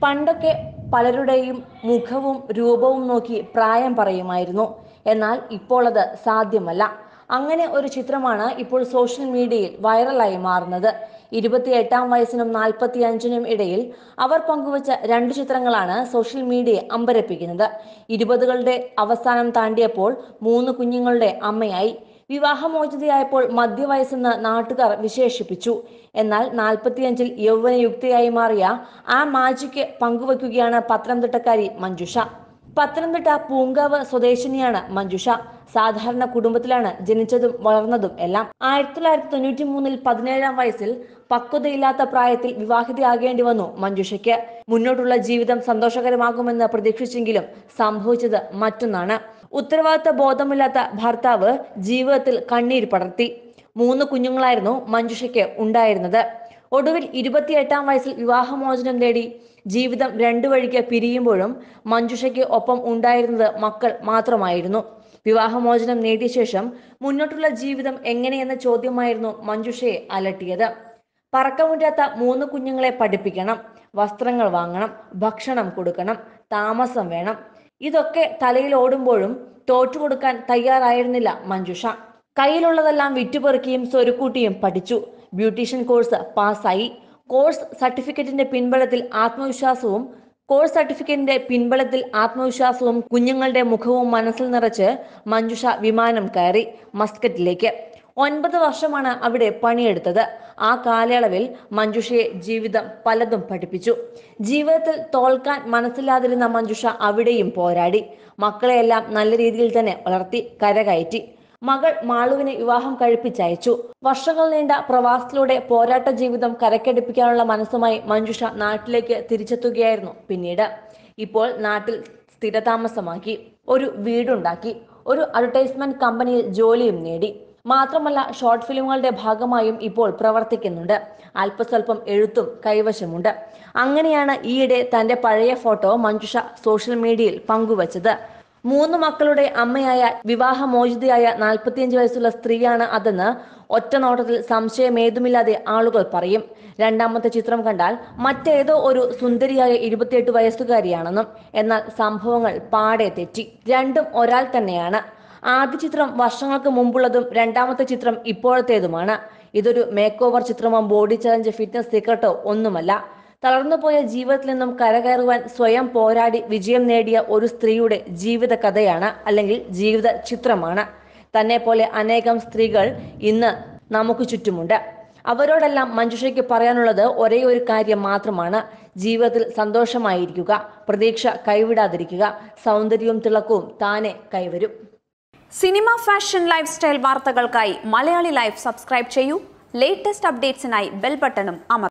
പണ്ടൊക്കെ പലരുടെയും മുഖവും രൂപവും നോക്കി പ്രായം പറയുമായിരുന്നു എന്നാൽ ഇപ്പോൾ അത് സാധ്യമല്ല അങ്ങനെ ഒരു ചിത്രമാണ് ഇപ്പോൾ സോഷ്യൽ മീഡിയയിൽ വൈറലായി മാറുന്നത് ഇരുപത്തിയെട്ടാം വയസ്സിനും നാൽപ്പത്തി അഞ്ചിനും ഇടയിൽ അവർ പങ്കുവച്ച രണ്ട് ചിത്രങ്ങളാണ് സോഷ്യൽ മീഡിയയെ അമ്പരപ്പിക്കുന്നത് ഇരുപതുകളുടെ അവസാനം താണ്ടിയപ്പോൾ മൂന്ന് കുഞ്ഞുങ്ങളുടെ അമ്മയായി വിവാഹമോചിതയായപ്പോൾ മധ്യവയസ്സെന്ന് നാട്ടുകാർ വിശേഷിപ്പിച്ചു എന്നാൽ നാൽപ്പത്തിയഞ്ചിൽ യൗവനയുക്തയായി മാറിയ ആ മാജിക്ക് പങ്കുവയ്ക്കുകയാണ് പത്തനംതിട്ടക്കാരി മഞ്ജുഷ പത്തനംതിട്ട പൂങ്കാവ് സ്വദേശിനിയാണ് മഞ്ജുഷ സാധാരണ കുടുംബത്തിലാണ് ജനിച്ചതും വളർന്നതും എല്ലാം ആയിരത്തി തൊള്ളായിരത്തി തൊണ്ണൂറ്റി മൂന്നിൽ പതിനേഴാം വയസ്സിൽ പക്വതയില്ലാത്ത പ്രായത്തിൽ വിവാഹിതയാകേണ്ടി വന്നു മഞ്ജുഷയ്ക്ക് മുന്നോട്ടുള്ള ജീവിതം സന്തോഷകരമാകുമെന്ന് പ്രതീക്ഷിച്ചെങ്കിലും സംഭവിച്ചത് മറ്റൊന്നാണ് ഉത്തരവാദിത്ത ബോധമില്ലാത്ത ഭർത്താവ് ജീവിതത്തിൽ കണ്ണീർ പടർത്തി മൂന്ന് കുഞ്ഞുങ്ങളായിരുന്നു മഞ്ജുഷയ്ക്ക് ഉണ്ടായിരുന്നത് ഒടുവിൽ ഇരുപത്തിയെട്ടാം വയസ്സിൽ വിവാഹമോചനം നേടി ജീവിതം രണ്ടു വഴിക്ക് പിരിയുമ്പോഴും മഞ്ജുഷയ്ക്ക് ഒപ്പം ഉണ്ടായിരുന്നത് മക്കൾ മാത്രമായിരുന്നു വിവാഹമോചനം നേടിയ ശേഷം മുന്നോട്ടുള്ള ജീവിതം എങ്ങനെയെന്ന ചോദ്യമായിരുന്നു മഞ്ജുഷയെ അലട്ടിയത് പറക്കമുറ്റാത്ത മൂന്ന് കുഞ്ഞുങ്ങളെ പഠിപ്പിക്കണം വസ്ത്രങ്ങൾ വാങ്ങണം ഭക്ഷണം കൊടുക്കണം താമസം വേണം ഇതൊക്കെ തലയിൽ ഓടുമ്പോഴും തോറ്റുകൊടുക്കാൻ തയ്യാറായിരുന്നില്ല മഞ്ജുഷ കയ്യിലുള്ളതെല്ലാം വിറ്റുപെറുക്കിയും സ്വരുക്കൂട്ടിയും പഠിച്ചു ബ്യൂട്ടീഷ്യൻ കോഴ്സ് പാസ്സായി കോഴ്സ് സർട്ടിഫിക്കറ്റിന്റെ പിൻബലത്തിൽ ആത്മവിശ്വാസവും കോഴ്സ് സർട്ടിഫിക്കറ്റിന്റെ പിൻബലത്തിൽ ആത്മവിശ്വാസവും കുഞ്ഞുങ്ങളുടെ മുഖവും മനസ്സിൽ നിറച്ച് മഞ്ജുഷ വിമാനം കയറി മസ്കറ്റിലേക്ക് ഒൻപത് വർഷമാണ് അവിടെ പണിയെടുത്തത് ആ കാലയളവിൽ മഞ്ജുഷയെ ജീവിതം പലതും പഠിപ്പിച്ചു ജീവിതത്തിൽ തോൽക്കാൻ മനസ്സില്ലാതിരുന്ന മഞ്ജുഷ അവിടെയും പോരാടി മക്കളെയെല്ലാം നല്ല രീതിയിൽ തന്നെ വളർത്തി കരകയറ്റി മകൾ മാളുവിനെ വിവാഹം കഴിപ്പിച്ചയച്ചു വർഷങ്ങൾ നീണ്ട പ്രവാസത്തിലൂടെ പോരാട്ട ജീവിതം കരക്കടിപ്പിക്കാനുള്ള മനസ്സുമായി മഞ്ജുഷ നാട്ടിലേക്ക് തിരിച്ചെത്തുകയായിരുന്നു പിന്നീട് ഇപ്പോൾ നാട്ടിൽ സ്ഥിരതാമസമാക്കി ഒരു വീടുണ്ടാക്കി ഒരു അഡ്വർടൈസ്മെന്റ് കമ്പനിയിൽ ജോലിയും നേടി മാത്രമല്ല ഷോർട്ട് ഫിലിമുകളുടെ ഭാഗമായും ഇപ്പോൾ പ്രവർത്തിക്കുന്നുണ്ട് അല്പസ്വല്പം എഴുത്തും കൈവശമുണ്ട് അങ്ങനെയാണ് ഈയിടെ തന്റെ പഴയ ഫോട്ടോ മഞ്ജുഷ സോഷ്യൽ മീഡിയയിൽ പങ്കുവച്ചത് മൂന്ന് മക്കളുടെ അമ്മയായ വിവാഹമോചിതയായ നാൽപ്പത്തിയഞ്ച് വയസ്സുള്ള സ്ത്രീയാണ് അതെന്ന് ഒറ്റ നോട്ടത്തിൽ സംശയമേതുമില്ലാതെ ആളുകൾ പറയും രണ്ടാമത്തെ ചിത്രം കണ്ടാൽ മറ്റേതോ ഒരു സുന്ദരിയായ ഇരുപത്തിയെട്ട് വയസ്സുകാരിയാണെന്നും എന്നാൽ സംഭവങ്ങൾ പാടെ തെറ്റി രണ്ടും ഒരാൾ തന്നെയാണ് ആദ്യ ചിത്രം വർഷങ്ങൾക്ക് മുമ്പുള്ളതും രണ്ടാമത്തെ ചിത്രം ഇപ്പോഴത്തേതുമാണ് ഇതൊരു മേക്ക് ഓവർ ചിത്രമോ ബോഡി ചലഞ്ച് ഫിറ്റ്നസ് സീക്രട്ടോ ഒന്നുമല്ല തളർന്നുപോയ ജീവിതത്തിൽ നിന്നും കരകയറുവാൻ സ്വയം പോരാടി വിജയം നേടിയ ഒരു സ്ത്രീയുടെ ജീവിത കഥയാണ് അല്ലെങ്കിൽ ജീവിത ചിത്രമാണ് തന്നെ പോലെ അനേകം സ്ത്രീകൾ ഇന്ന് നമുക്ക് ചുറ്റുമുണ്ട് അവരോടെല്ലാം മഞ്ജുഷയ്ക്ക് പറയാനുള്ളത് ഒരേ ഒരു കാര്യം മാത്രമാണ് ജീവിതത്തിൽ സന്തോഷമായിരിക്കുക പ്രതീക്ഷ കൈവിടാതിരിക്കുക സൗന്ദര്യവും തിളക്കവും താനെ കൈവരും സിനിമ ഫാഷൻ ലൈഫ് സ്റ്റൈൽ വാർത്തകൾക്കായി മലയാളി ലൈഫ് സബ്സ്ക്രൈബ് ചെയ്യൂ ലേറ്റസ്റ്റ് അപ്ഡേറ്റ്സിനായി ബെൽ ബട്ടണും അമർ